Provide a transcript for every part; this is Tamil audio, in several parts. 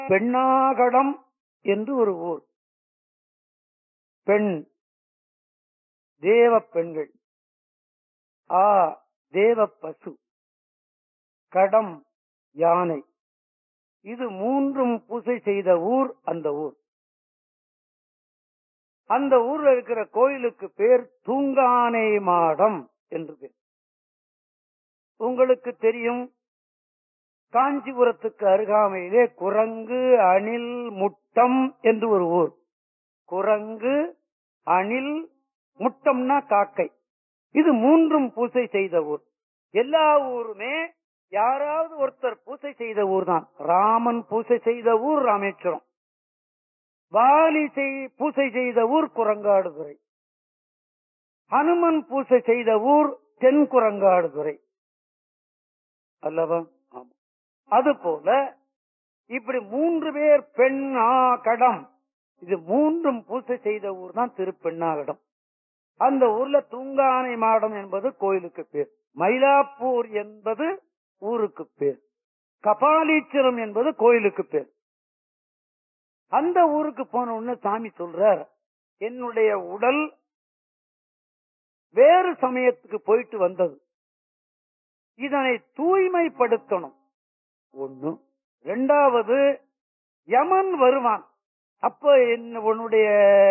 பெண்ணாகடம் என்று ஒரு ஊர் பெண் தேவ பெண்கள் ஆ தேவ பசு கடம் யானை இது மூன்றும் பூசை செய்த ஊர் அந்த ஊர் அந்த ஊர்ல இருக்கிற கோயிலுக்கு பேர் தூங்கானை மாடம் என்று பேர் உங்களுக்கு தெரியும் காஞ்சிபுரத்துக்கு அருகாமையிலே குரங்கு அணில் முட்டம் என்று ஒரு ஊர் குரங்கு அணில் முட்டம்னா காக்கை இது மூன்றும் பூசை செய்த ஊர் எல்லா ஊருமே யாராவது ஒருத்தர் பூசை செய்த ஊர் தான் ராமன் பூசை செய்த ஊர் ராமேஸ்வரம் வாலி செய்- பூசை செய்த ஊர் குரங்காடுதுறை ஹனுமன் பூசை செய்த ஊர் தென் குரங்காடுதுறை அல்லவா ஆமா அதுபோல இப்படி மூன்று பேர் பெண் ஆ கடம் இது மூன்றும் பூசை செய்த ஊர் தான் திருப்பெண்ணாகடம் அந்த ஊர்ல தூங்கானை மாடம் என்பது கோயிலுக்கு பேர் மயிலாப்பூர் என்பது ஊருக்கு பேர் கபாலீச்சரம் என்பது கோயிலுக்கு பேர் அந்த ஊருக்கு போன உடனே சாமி சொல்றார் என்னுடைய உடல் வேறு சமயத்துக்கு போயிட்டு வந்தது இதனை தூய்மைப்படுத்தணும் ஒண்ணு ரெண்டாவது யமன் வருவான் அப்ப என்ன உன்னுடைய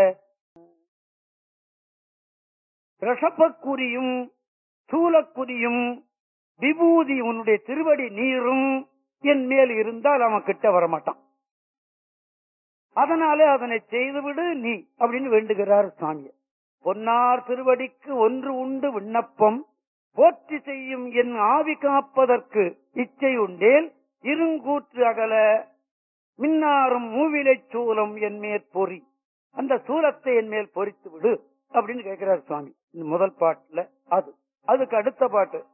ரிஷபக்குரியும் சூலக்குரியும் விபூதி உன்னுடைய திருவடி நீரும் என் மேல் இருந்தால் அவன் கிட்ட வரமாட்டான் அதனாலே அதனை செய்துவிடு நீ அப்படின்னு வேண்டுகிறார் சாமியை பொன்னார் திருவடிக்கு ஒன்று உண்டு விண்ணப்பம் போற்றி செய்யும் என் ஆவி காப்பதற்கு இச்சை உண்டேல் இருங்கூற்று அகல மின்னாரும் மூவிலைச் சூலம் என் மேற் பொறி அந்த சூலத்தை என் மேல் பொறித்து விடு அப்படின்னு கேட்கிறார் சுவாமி இந்த முதல் பாட்டுல அது அதுக்கு அடுத்த பாட்டு